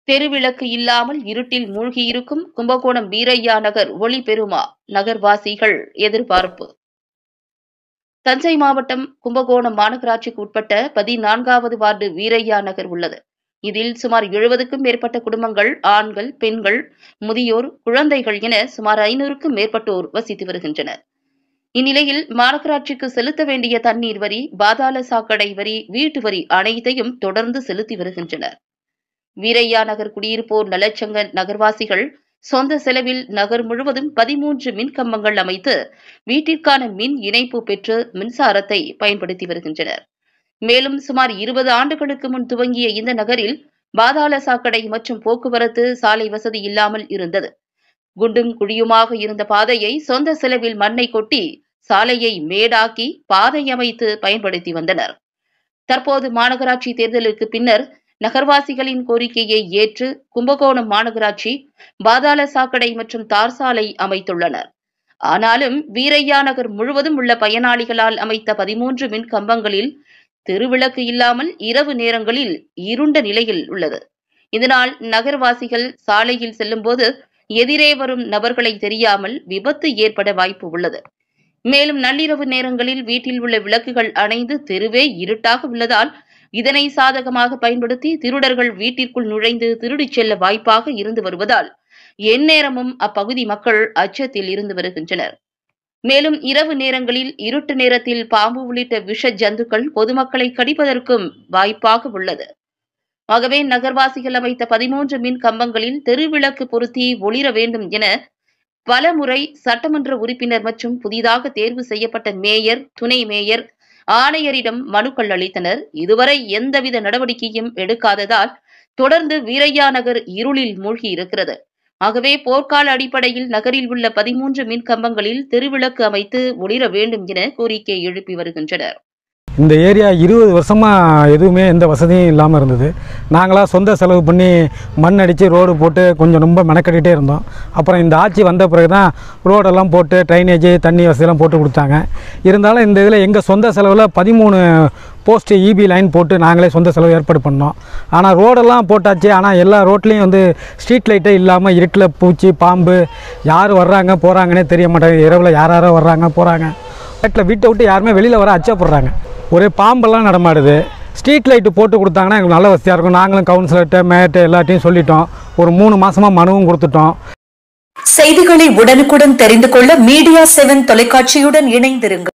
தெருவிளக்கு இல்லாமல் இருட்டில் மூழ்கியிருக்கும் கும்பகோணம் வீரையா நகர் ஒளி பெறுமா நகர்வாசிகள் எதிர்பார்ப்பு தஞ்சை மாவட்டம் கும்பகோணம் மாநகராட்சிக்கு உட்பட்ட பதினான்காவது வார்டு வீரையா நகர் உள்ளது இதில் சுமார் எழுபதுக்கும் மேற்பட்ட குடும்பங்கள் ஆண்கள் பெண்கள் முதியோர் குழந்தைகள் என சுமார் ஐநூறுக்கும் மேற்பட்டோர் வசித்து வருகின்றனர் இந்நிலையில் மாநகராட்சிக்கு செலுத்த வேண்டிய தண்ணீர் வரி பாதாள சாக்கடை வரி வீட்டு வரி அனைத்தையும் தொடர்ந்து செலுத்தி வருகின்றனர் வீரையா நகர் குடியிருப்போர் நலச்சங்க நகர்வாசிகள் சொந்த செலவில் நகர் முழுவதும் பதிமூன்று மின் கம்பங்கள் அமைத்து வீட்டிற்கான மின் இணைப்பு பெற்று மின்சாரத்தை பயன்படுத்தி வருகின்றனர் மேலும் சுமார் இருபது ஆண்டுகளுக்கு முன் துவங்கிய இந்த நகரில் பாதாள சாக்கடை மற்றும் போக்குவரத்து சாலை வசதி இல்லாமல் இருந்தது குண்டும் குழியுமாக இருந்த பாதையை சொந்த செலவில் மண்ணை கொட்டி சாலையை மேடாக்கி பாதை அமைத்து பயன்படுத்தி வந்தனர் தற்போது மாநகராட்சி தேர்தலுக்கு பின்னர் நகர்வாசிகளின் கோரிக்கையை ஏற்று கும்பகோணம் மாநகராட்சி பாதாள சாக்கடை மற்றும் தார் சாலை அமைத்துள்ளனர் ஆனாலும் வீரையா நகர் முழுவதும் உள்ள பயனாளிகளால் அமைத்த பதிமூன்று மின் கம்பங்களில் தெருவிளக்கு இல்லாமல் இரவு நேரங்களில் இருண்ட நிலையில் உள்ளது இதனால் நகர்வாசிகள் சாலையில் செல்லும்போது எதிரே வரும் நபர்களை தெரியாமல் விபத்து ஏற்பட வாய்ப்பு உள்ளது மேலும் நள்ளிரவு நேரங்களில் வீட்டில் உள்ள விளக்குகள் அணைந்து தெருவே இருட்டாக உள்ளதால் இதனை சாதகமாக பயன்படுத்தி திருடர்கள் வீட்டிற்குள் நுழைந்து திருடிச் செல்ல வாய்ப்பாக இருந்து வருவதால் எந்நேரமும் அப்பகுதி மக்கள் அச்சத்தில் இருந்து வருகின்றனர் மேலும் இரவு நேரங்களில் இருட்டு நேரத்தில் பாம்பு உள்ளிட்ட விஷ ஜந்துக்கள் பொதுமக்களை கடிப்பதற்கும் வாய்ப்பாக உள்ளது ஆகவே நகர்வாசிகள் அமைத்த பதிமூன்று மின் கம்பங்களில் தெருவிளக்கு பொருத்தி ஒளிர வேண்டும் என பல முறை சட்டமன்ற உறுப்பினர் மற்றும் புதிதாக தேர்வு செய்யப்பட்ட மேயர் துணை மேயர் ஆணையரிடம் மனுக்கள் அளித்தனர் இதுவரை எந்தவித நடவடிக்கையும் எடுக்காததால் தொடர்ந்து வீரையா நகர் இருளில் மூழ்கி இருக்கிறது ஆகவே போர்க்கால அடிப்படையில் நகரில் உள்ள பதிமூன்று மின் கம்பங்களில் தெருவிளக்கு அமைத்து ஒளிர வேண்டும் என கோரிக்கை எழுப்பி வருகின்றனர் இந்த ஏரியா இருபது வருஷமாக எதுவுமே எந்த வசதியும் இல்லாமல் இருந்தது நாங்களாக சொந்த செலவு பண்ணி மண் அடித்து ரோடு போட்டு கொஞ்சம் ரொம்ப மெனக்கட்டிகிட்டே இருந்தோம் அப்புறம் இந்த ஆட்சி வந்த பிறகு தான் ரோடெல்லாம் போட்டு ட்ரைனேஜ் தண்ணி வசதியெல்லாம் போட்டு கொடுத்தாங்க இருந்தாலும் இந்த இதில் எங்கள் சொந்த செலவில் பதிமூணு போஸ்ட்டு இபி லைன் போட்டு நாங்களே சொந்த செலவு ஏற்பாடு பண்ணோம் ஆனால் ரோடெல்லாம் போட்டாச்சு ஆனால் எல்லா ரோட்லேயும் வந்து ஸ்ட்ரீட் லைட்டே இல்லாமல் இருட்டில் பூச்சி பாம்பு யார் வர்றாங்க போகிறாங்கன்னே தெரிய மாட்டாங்க இரவில் யார் யாரோ வர்றாங்க போகிறாங்க வீட்டில் வீட்டை விட்டு யாருமே வெளியில் வர அச்சப்படுறாங்க ஒரே பாம்பெல்லாம் நடமாடுது ஸ்ட்ரீட் லைட்டு போட்டு கொடுத்தாங்கன்னா எங்களுக்கு நல்ல வசதியாக இருக்கும் நாங்களும் கவுன்சிலர்கிட்ட மேட்டு எல்லாத்தையும் சொல்லிட்டோம் ஒரு மூணு மாதமாக மனுவும் கொடுத்துட்டோம் செய்திகளை உடனுக்குடன் தெரிந்து கொள்ள மீடியா செவன் தொலைக்காட்சியுடன் இணைந்திருங்கள்